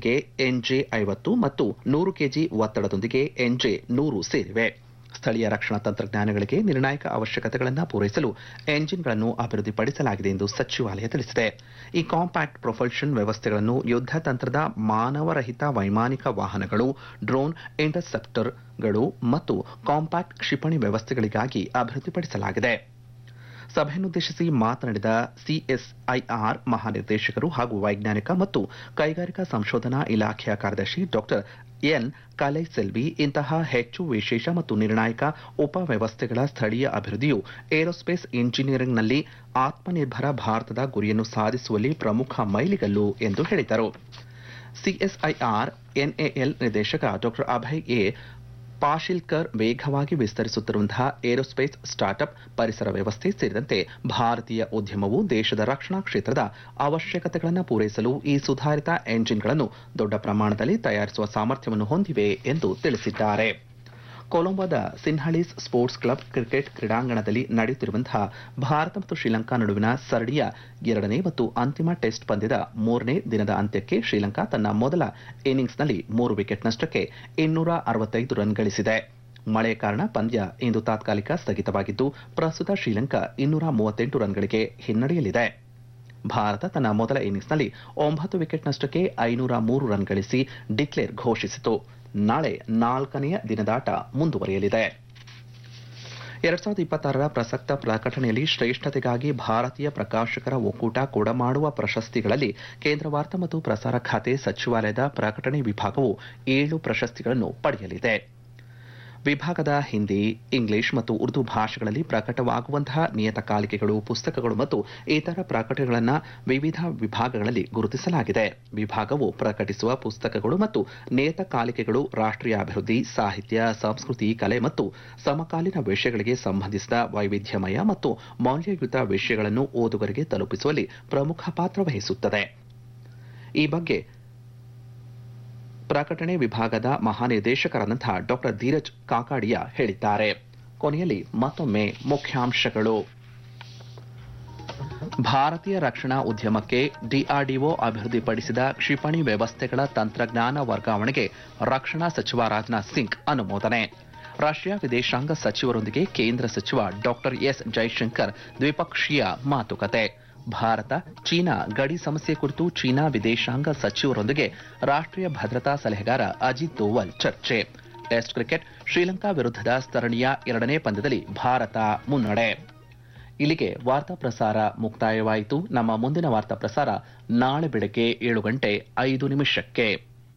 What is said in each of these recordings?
ಒತ್ತಡದೊಂದಿಗೆ NJ ಐವತ್ತು ಮತ್ತು ನೂರು ಕೆಜಿ ಒತ್ತಡದೊಂದಿಗೆ ಎನ್ಜೆ ನೂರು ಸೇರಿವೆ ಸ್ಥಳೀಯ ರಕ್ಷಣಾ ತಂತ್ರಜ್ಞಾನಗಳಿಗೆ ನಿರ್ಣಾಯಕ ಅವಶ್ಯಕತೆಗಳನ್ನು ಪೂರೈಸಲು ಎಂಜಿನ್ಗಳನ್ನು ಅಭಿವೃದ್ಧಿಪಡಿಸಲಾಗಿದೆ ಎಂದು ಸಚಿವಾಲಯ ತಿಳಿಸಿದೆ ಈ ಕಾಂಪ್ಯಾಕ್ಟ್ ಪ್ರೊಪಲ್ಷನ್ ವ್ಯವಸ್ಥೆಗಳನ್ನು ಯುದ್ಧ ತಂತ್ರದ ಮಾನವರಹಿತ ವೈಮಾನಿಕ ವಾಹನಗಳು ಡ್ರೋನ್ ಇಂಟರ್ಸೆಪ್ಟರ್ಗಳು ಮತ್ತು ಕಾಂಪ್ಯಾಕ್ಟ್ ಕ್ಷಿಪಣಿ ವ್ಯವಸ್ಥೆಗಳಿಗಾಗಿ ಅಭಿವೃದ್ಧಿಪಡಿಸಲಾಗಿದೆ ಸಭೆಯನ್ನುದ್ದೇಶಿಸಿ ಮಾತನಾಡಿದ ಸಿಎಸ್ಐಆರ್ ಮಹಾನಿರ್ದೇಶಕರು ಹಾಗೂ ವೈಜ್ಞಾನಿಕ ಮತ್ತು ಕೈಗಾರಿಕಾ ಸಂಶೋಧನಾ ಇಲಾಖೆಯ ಕಾರ್ಯದರ್ಶಿ ಡಾಕ್ಟರ್ ಎನ್ ಕಲೈಸೆಲ್ವಿ ಇಂತಹ ಹೆಚ್ಚು ವಿಶೇಷ ಮತ್ತು ನಿರ್ಣಾಯಕ ಉಪವ್ಯವಸ್ಥೆಗಳ ಸ್ಥಳೀಯ ಅಭಿವೃದ್ಧಿಯು ಏರೋಸ್ಪೇಸ್ ಇಂಜಿನಿಯರಿಂಗ್ನಲ್ಲಿ ಆತ್ಮನಿರ್ಭರ ಭಾರತದ ಗುರಿಯನ್ನು ಸಾಧಿಸುವಲ್ಲಿ ಪ್ರಮುಖ ಮೈಲಿಗಲ್ಲು ಎಂದು ಹೇಳಿದರು ಸಿಎಸ್ಐಆರ್ ಎನ್ಎಎಲ್ ನಿರ್ದೇಶಕ ಡಾಕ್ಟರ್ ಅಭಯ್ ಎ ಪಾಶಿಲ್ಕರ್ ವೇಗವಾಗಿ ವಿಸ್ತರಿಸುತ್ತಿರುವಂತಹ ಏರೋಸ್ಪೇಸ್ ಸ್ಟಾರ್ಟ್ಅಪ್ ಪರಿಸರ ವ್ಯವಸ್ಥೆ ಸೇರಿದಂತೆ ಭಾರತೀಯ ಉದ್ಯಮವು ದೇಶದ ರಕ್ಷಣಾ ಕ್ಷೇತ್ರದ ಅವಶ್ಯಕತೆಗಳನ್ನು ಪೂರೈಸಲು ಈ ಸುಧಾರಿತ ಎಂಜಿನ್ಗಳನ್ನು ದೊಡ್ಡ ಪ್ರಮಾಣದಲ್ಲಿ ತಯಾರಿಸುವ ಸಾಮರ್ಥ್ಯವನ್ನು ಹೊಂದಿವೆ ಎಂದು ತಿಳಿಸಿದ್ದಾರೆ ಕೊಲಂಬೋದ ಸಿನ್ಹಳೀಸ್ ಸ್ಪೋರ್ಟ್ಸ್ ಕ್ಲಬ್ ಕ್ರಿಕೆಟ್ ಕ್ರೀಡಾಂಗಣದಲ್ಲಿ ನಡೆಯುತ್ತಿರುವಂತಹ ಭಾರತ ಮತ್ತು ಶ್ರೀಲಂಕಾ ನಡುವಿನ ಸರಣಿಯ ಎರಡನೇ ಮತ್ತು ಅಂತಿಮ ಟೆಸ್ಟ್ ಪಂದ್ಯದ ಮೂರನೇ ದಿನದ ಅಂತ್ಯಕ್ಕೆ ಶ್ರೀಲಂಕಾ ತನ್ನ ಮೊದಲ ಇನ್ನಿಂಗ್ಸ್ನಲ್ಲಿ ಮೂರು ವಿಕೆಟ್ ನಷ್ಟಕ್ಕೆ ಇನ್ನೂರ ಅರವತ್ತೈದು ರನ್ ಗಳಿಸಿದೆ ಮಳೆ ಕಾರಣ ಪಂದ್ಯ ಇಂದು ತಾತ್ಕಾಲಿಕ ಸ್ಥಗಿತವಾಗಿದ್ದು ಪ್ರಸ್ತುತ ಶ್ರೀಲಂಕಾ ಇನ್ನೂರ ಮೂವತ್ತೆಂಟು ರನ್ಗಳಿಗೆ ಹಿನ್ನಡೆಯಲಿದೆ ಭಾರತ ತನ್ನ ಮೊದಲ ಇನ್ನಿಂಗ್ಸ್ನಲ್ಲಿ ಒಂಬತ್ತು ವಿಕೆಟ್ ನಷ್ಟಕ್ಕೆ ಐನೂರ ಮೂರು ರನ್ ಗಳಿಸಿ ಡಿಕ್ಲೇರ್ ಘೋಷಿಸಿತು ನಾಳೆ ನಾಲ್ಕನೆಯ ದಿನದಾಟ ಮುಂದುವರಿಯಲಿದೆ ಎರಡ್ ಸಾವಿರದ ಇಪ್ಪತ್ತಾರರ ಪ್ರಸಕ್ತ ಪ್ರಕಟಣೆಯಲ್ಲಿ ಶ್ರೇಷ್ಠತೆಗಾಗಿ ಭಾರತೀಯ ಪ್ರಕಾಶಕರ ಒಕ್ಕೂಟ ಕೊಡಮಾಡುವ ಪ್ರಶಸ್ತಿಗಳಲ್ಲಿ ಕೇಂದ್ರ ವಾರ್ತಾ ಮತ್ತು ಪ್ರಸಾರ ಖಾತೆ ಸಚಿವಾಲಯದ ಪ್ರಕಟಣೆ ವಿಭಾಗವು ಏಳು ಪ್ರಶಸ್ತಿಗಳನ್ನು ಪಡೆಯಲಿದೆ ವಿಭಾಗದ ಹಿಂದಿ ಇಂಗ್ಲಿಷ್ ಮತ್ತು ಉರ್ದು ಭಾಷೆಗಳಲ್ಲಿ ಪ್ರಕಟವಾಗುವಂತಹ ನಿಯತಕಾಲಿಕೆಗಳು ಪುಸ್ತಕಗಳು ಮತ್ತು ಇತರ ಪ್ರಕಟಣೆಗಳನ್ನು ವಿವಿಧ ವಿಭಾಗಗಳಲ್ಲಿ ಗುರುತಿಸಲಾಗಿದೆ ವಿಭಾಗವು ಪ್ರಕಟಿಸುವ ಪುಸ್ತಕಗಳು ಮತ್ತು ನಿಯತಕಾಲಿಕೆಗಳು ರಾಷ್ಟ್ರೀಯ ಅಭಿವೃದ್ಧಿ ಸಾಹಿತ್ಯ ಸಂಸ್ಕೃತಿ ಕಲೆ ಮತ್ತು ಸಮಕಾಲೀನ ವಿಷಯಗಳಿಗೆ ಸಂಬಂಧಿಸಿದ ವೈವಿಧ್ಯಮಯ ಮತ್ತು ಮೌಲ್ಯಯುತ ವಿಷಯಗಳನ್ನು ಓದುಗರಿಗೆ ತಲುಪಿಸುವಲ್ಲಿ ಪ್ರಮುಖ ಪಾತ್ರ ವಹಿಸುತ್ತದೆ ಈ ಬಗ್ಗೆ ಪ್ರಕಟಣೆ ವಿಭಾಗದ ಮಹಾನಿರ್ದೇಶಕರಾದಂತಹ ಡಾಕ್ಟರ್ ಧೀರಜ್ ಕಾಕಾಡಿಯಾ ಹೇಳಿದ್ದಾರೆ ಕೊನೆಯಲ್ಲಿ ಮತ್ತೊಮ್ಮೆ ಮುಖ್ಯಾಂಶಗಳು ಭಾರತೀಯ ರಕ್ಷಣಾ ಉದ್ಯಮಕ್ಕೆ ಡಿಆರ್ಡಿಒ ಅಭಿವೃದ್ಧಿಪಡಿಸಿದ ಕ್ಷಿಪಣಿ ವ್ಯವಸ್ಥೆಗಳ ತಂತ್ರಜ್ಞಾನ ವರ್ಗಾವಣೆಗೆ ರಕ್ಷಣಾ ಸಚಿವ ರಾಜನಾಥ್ ಸಿಂಗ್ ಅನುಮೋದನೆ ರಷ್ಯಾ ವಿದೇಶಾಂಗ ಸಚಿವರೊಂದಿಗೆ ಕೇಂದ್ರ ಸಚಿವ ಡಾಕ್ಟರ್ ಎಸ್ ಜೈಶಂಕರ್ ದ್ವಿಪಕ್ಷೀಯ ಮಾತುಕತೆ ಭಾರತ ಚೀನಾ ಗಡಿ ಸಮಸ್ಯೆ ಕುರಿತು ಚೀನಾ ವಿದೇಶಾಂಗ ಸಚಿವರೊಂದಿಗೆ ರಾಷ್ಟ್ರೀಯ ಭದ್ರತಾ ಸಲಹೆಗಾರ ಅಜಿತ್ ದೋವಲ್ ಚರ್ಚೆ ಟೆಸ್ಟ್ ಕ್ರಿಕೆಟ್ ಶ್ರೀಲಂಕಾ ವಿರುದ್ಧದ ಸರಣಿಯ ಎರಡನೇ ಪಂದ್ಯದಲ್ಲಿ ಭಾರತ ಮುನ್ನಡೆ ಇಲ್ಲಿಗೆ ವಾರ್ತಾ ಪ್ರಸಾರ ಮುಕ್ತಾಯವಾಯಿತು ನಮ್ಮ ಮುಂದಿನ ವಾರ್ತಾ ಪ್ರಸಾರ ನಾಳೆ ಬೆಳಗ್ಗೆ ಏಳು ಗಂಟೆ ಐದು ನಿಮಿಷಕ್ಕೆ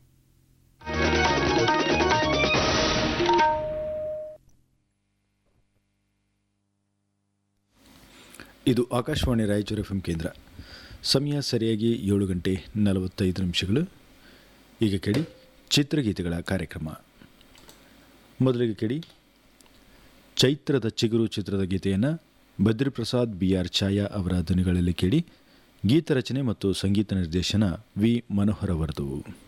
ಇದು ಆಕಾಶವಾಣಿ ರಾಯಚೂರು ಎಫ್ ಕೇಂದ್ರ ಸಮಯ ಸರಿಯಾಗಿ ಏಳು ಗಂಟೆ ನಲವತ್ತೈದು ನಿಮಿಷಗಳು ಈಗ ಕೇಳಿ ಚಿತ್ರಗೀತೆಗಳ ಕಾರ್ಯಕ್ರಮ ಮೊದಲಿಗೆ ಕೇಳಿ ಚೈತ್ರದ ಚಿಗುರು ಚಿತ್ರದ ಗೀತೆಯನ್ನು ಬದ್ರಿಪ್ರಸಾದ್ ಬಿ ಆರ್ ಛಾಯಾ ಅವರ ಧ್ವನಿಗಳಲ್ಲಿ ಕೇಳಿ ಗೀತ ರಚನೆ ಮತ್ತು ಸಂಗೀತ ನಿರ್ದೇಶನ ವಿ ಮನೋಹರ್ ಅವರದು